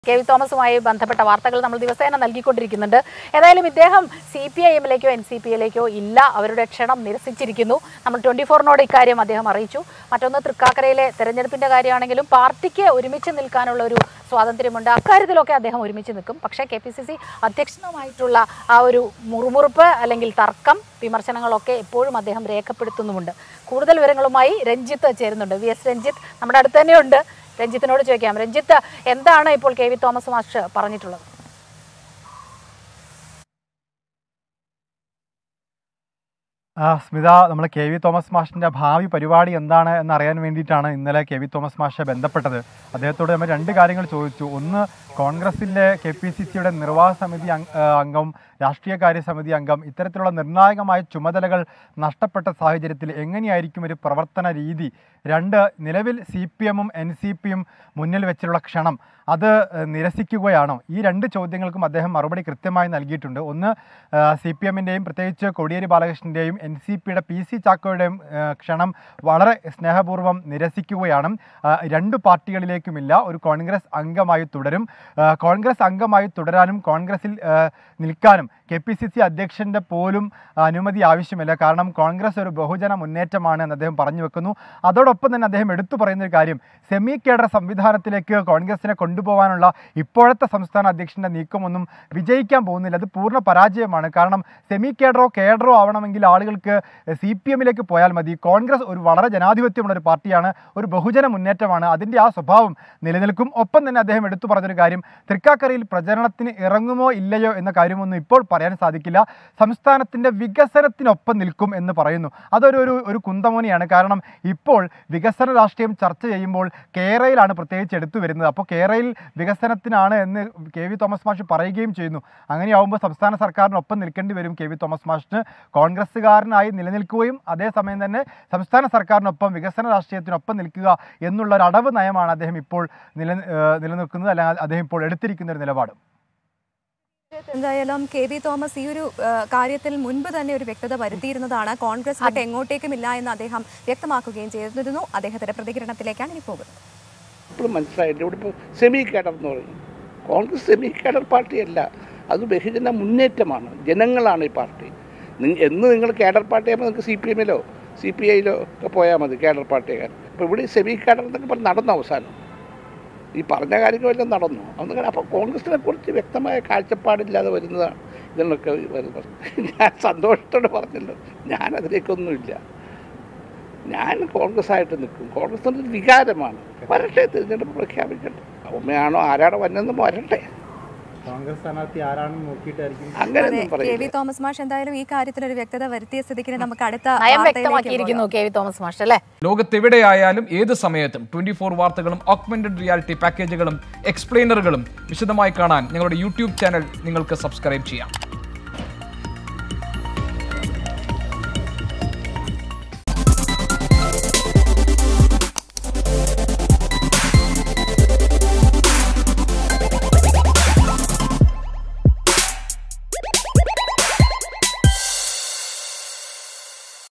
K V തോമസുമായി ബന്ധപ്പെട്ട വാർത്തകൾ നമ്മൾ ദിവസേന നൽകിക്കൊണ്ടിരിക്കുന്നുണ്ട് ഏതായാലും ഇദ്ദേഹം സി പി ഐ എമ്മിലേക്കോ എൻ സി പി എയിലേക്കോ ഇല്ല അവരുടെ ക്ഷണം നിരസിച്ചിരിക്കുന്നു നമ്മൾ ട്വന്റി ഫോറിനോട് ഇക്കാര്യം അദ്ദേഹം അറിയിച്ചു മറ്റൊന്ന് തൃക്കാക്കരയിലെ തെരഞ്ഞെടുപ്പിന്റെ കാര്യമാണെങ്കിലും പാർട്ടിക്ക് ഒരുമിച്ച് നിൽക്കാനുള്ള ഒരു സ്വാതന്ത്ര്യമുണ്ട് അക്കാര്യത്തിലൊക്കെ അദ്ദേഹം ഒരുമിച്ച് നിൽക്കും പക്ഷേ കെ പി സി സി അധ്യക്ഷനുമായിട്ടുള്ള ആ ഒരു മുറുമുറുപ്പ് അല്ലെങ്കിൽ തർക്കം വിമർശനങ്ങളൊക്കെ എപ്പോഴും അദ്ദേഹം രേഖപ്പെടുത്തുന്നുമുണ്ട് കൂടുതൽ വിവരങ്ങളുമായി രഞ്ജിത്ത് ചേരുന്നുണ്ട് വി എസ് രഞ്ജിത്ത് നമ്മുടെ അടുത്ത് തന്നെയുണ്ട് രഞ്ജിത്തിനോട് ചോദിക്കാം രഞ്ജിത്ത് എന്താണ് ഇപ്പോൾ കെ വി തോമസ് മാസ്റ്റർ പറഞ്ഞിട്ടുള്ളത് ആ, സ്മിത നമ്മൾ കെ വി തോമസ് മാഷിൻ്റെ ഭാവി പരിപാടി എന്താണ് എന്നറിയാൻ വേണ്ടിയിട്ടാണ് ഇന്നലെ കെ വി തോമസ് മാഷെ ബന്ധപ്പെട്ടത് അദ്ദേഹത്തോട് നമ്മൾ രണ്ട് കാര്യങ്ങൾ ചോദിച്ചു ഒന്ന് കോൺഗ്രസിലെ കെ പി സി സിയുടെ നിർവാഹക സമിതി അംഗ- ആ, അംഗം രാഷ്ട്രീയകാര്യ സമിതി അംഗം ഇത്തരത്തിലുള്ള നിർണായകമായ ചുമതലകൾ നഷ്ടപ്പെട്ട സാഹചര്യത്തിൽ എങ്ങനെയായിരിക്കും ഒരു പ്രവർത്തന രീതി രണ്ട് നിലവിൽ സി പി എമ്മും എൻ സി പിയും മുന്നിൽ വെച്ചിട്ടുള്ള ക്ഷണം അത് ഏഹ്, നിരസിക്കുകയാണോ ഈ രണ്ട് ചോദ്യങ്ങൾക്കും അദ്ദേഹം മറുപടി കൃത്യമായി നൽകിയിട്ടുണ്ട് ഒന്ന് സി പി എമ്മിൻ്റെയും പ്രത്യേകിച്ച് കോടിയേരി ബാലകൃഷ്ണൻ്റെയും എൻ സി പിയുടെ പി സി ചാക്കോയുടെയും ഏഹ്, ക്ഷണം വളരെ സ്നേഹപൂർവ്വം നിരസിക്കുകയാണ് ആ, രണ്ട് പാർട്ടികളിലേക്കുമില്ല ഒരു കോൺഗ്രസ് അംഗമായി തുടരും ആ, കോൺഗ്രസ് അംഗമായി തുടരാനും കോൺഗ്രസിൽ ആ, നിൽക്കാനും കെ പി സി സി അധ്യക്ഷൻ്റെ പോലും അനുമതി ആവശ്യമില്ല കാരണം കോൺഗ്രസ് ഒരു ബഹുജന മുന്നേറ്റമാണ് എന്ന് അദ്ദേഹം പറഞ്ഞു വെക്കുന്നു അതോടൊപ്പം തന്നെ അദ്ദേഹം എടുത്തു പറയുന്ന ഒരു കാര്യം സെമി കേഡർ സംവിധാനത്തിലേക്ക് കോൺഗ്രസിനെ കൊണ്ടുപോകാനുള്ള ഇപ്പോഴത്തെ സംസ്ഥാന അധ്യക്ഷൻ്റെ നീക്കമൊന്നും വിജയിക്കാൻ പോകുന്നില്ല അത് പൂർണ്ണ പരാജയമാണ് കാരണം സെമി കേഡറോ കേഡറോ ആവണമെങ്കിൽ ആളുകൾക്ക് സി പി എമ്മിലേക്ക് പോയാൽ മതി കോൺഗ്രസ് ഒരു വളരെ ജനാധിപത്യമുള്ള ഒരു പാർട്ടിയാണ് ഒരു ബഹുജന മുന്നേറ്റമാണ് അതിൻ്റെ ആ സ്വഭാവം നിലനിൽക്കും ഒപ്പം തന്നെ അദ്ദേഹം എടുത്തു പറഞ്ഞൊരു കാര്യം തൃക്കാക്കരയിൽ പ്രചരണത്തിന് ഇറങ്ങുമോ ഇല്ലയോ എന്ന കാര്യമൊന്നും ഇപ്പോൾ പറയാൻ സാധിക്കില്ല സംസ്ഥാനത്തിൻ്റെ വികസനത്തിനൊപ്പം നിൽക്കും എന്ന് പറയുന്നു അതൊരു ഒരു ഒരു കുന്തമോനിയാണ് കാരണം ഇപ്പോൾ വികസന രാഷ്ട്രീയം ചർച്ച ചെയ്യുമ്പോൾ കേരളയിലാണ് പ്രത്യേകിച്ച് എടുത്തു വരുന്നത് അപ്പോൾ കേരളയിൽ വികസനത്തിനാണ് എന്ന് കെ വി തോമസ് മാഷ് പറയുകയും ചെയ്യുന്നു അങ്ങനെയാവുമ്പോൾ സംസ്ഥാന സർക്കാരിനൊപ്പം നിൽക്കേണ്ടി വരും കെ വി തോമസ് മാഷിന് കോൺഗ്രസ്സുകാരനായി നിലനിൽക്കുകയും അതേസമയം തന്നെ സംസ്ഥാന സർക്കാരിനൊപ്പം വികസന രാഷ്ട്രീയത്തിനൊപ്പം നിൽക്കുക എന്നുള്ള ഒരു അടവ് നയമാണ് അദ്ദേഹം ഇപ്പോൾ നില ഏഹ് നിലനിൽക്കുന്നത് അല്ലെങ്കിൽ അദ്ദേഹം ഇപ്പോൾ എടുത്തിരിക്കുന്ന ഒരു നിലപാട് എന്തായാലും കെ വി തോമസ് ഈ ഒരു ആ, കാര്യത്തിൽ മുൻപ് തന്നെ ഒരു വ്യക്തത വരുത്തിയിരുന്നതാണ് കോൺഗ്രസ് വിട്ട് എങ്ങോട്ടേക്കും ഇല്ല എന്ന് അദ്ദേഹം വ്യക്തമാക്കുകയും ചെയ്തിരുന്നു അദ്ദേഹത്തിന്റെ പ്രതികരണത്തിലേക്കാണ് ഇനി പോകുന്നത് ഇപ്പോഴും മനസ്സിലായില്ല ഇവിടെ ഇപ്പോൾ സെമി കേഡർ എന്ന് പറയും കോൺഗ്രസ് സെമി കേഡർ പാർട്ടിയല്ല അത് ബഹുജന മുന്നേറ്റമാണ് ജനങ്ങളാണ് ഈ പാർട്ടി നി- എന്ന് നിങ്ങൾ കേഡർ പാർട്ടിയാകുമ്പോൾ നിങ്ങൾക്ക് സി പി എമ്മിലോ സി പി ഐയിലോ ഒക്കെ പോയാൽ മതി കേഡർ പാർട്ടിക്കാർ അപ്പോൾ ഇവിടെ സെമി കേഡർ എന്നൊക്കെ പറഞ്ഞ് നടന്നു അവസാനം ഈ പറഞ്ഞ കാര്യങ്ങളെല്ലാം നടന്നു അതൊന്നും അപ്പോൾ കോൺഗ്രസിനെ കുറിച്ച് വ്യക്തമായ കാഴ്ചപ്പാടില്ലാതെ വരുന്നതാണ് ഇതിനൊക്കെ വരുന്നത് ഞാൻ സന്തോഷത്തോടെ പറഞ്ഞല്ലോ ഞാൻ അതിലേക്കൊന്നുമില്ല ഞാൻ കോൺഗ്രസ് ആയിട്ട് നിൽക്കും കോൺഗ്രസ് ഒരു വികാരമാണ് വരട്ടെ തിരഞ്ഞെടുപ്പ് പ്രഖ്യാപിക്കട്ടെ ഉമ്മയാണോ ആരാണോ വന്നെന്ന് വരട്ടെ കോൺഗ്രസ് സ്ഥാനാർത്ഥി ആരാണെന്ന് നോക്കിയിട്ടായിരിക്കും അതെ അങ്ങനെയൊന്നും കെ വി പറയില്ല തോമസ് മാഷ് എന്തായാലും ഈ കാര്യത്തിൽ ഒരു വ്യക്തത വരുത്തിയ സ്ഥിതിക്ക് നമുക്ക് അടുത്ത നയം വാർത്തയിലേക്ക് വ്യക്തമാക്കിയിരിക്കുന്നു കെ വി തോമസ് മാസ്റ്റർ അല്ലേ ലോകത്തെവിടെയായാലും ഏത് സമയത്തും ട്വന്റി ഫോർ വാർത്തകളും ഓഗ്മെന്റഡ് റിയാലിറ്റി പാക്കേജുകളും എക്സ്പ്ലെയിനറുകളും വിശദമായി കാണാൻ ഞങ്ങളുടെ യൂട്യൂബ് ചാനൽ നിങ്ങൾക്ക് സബ്സ്ക്രൈബ് ചെയ്യാം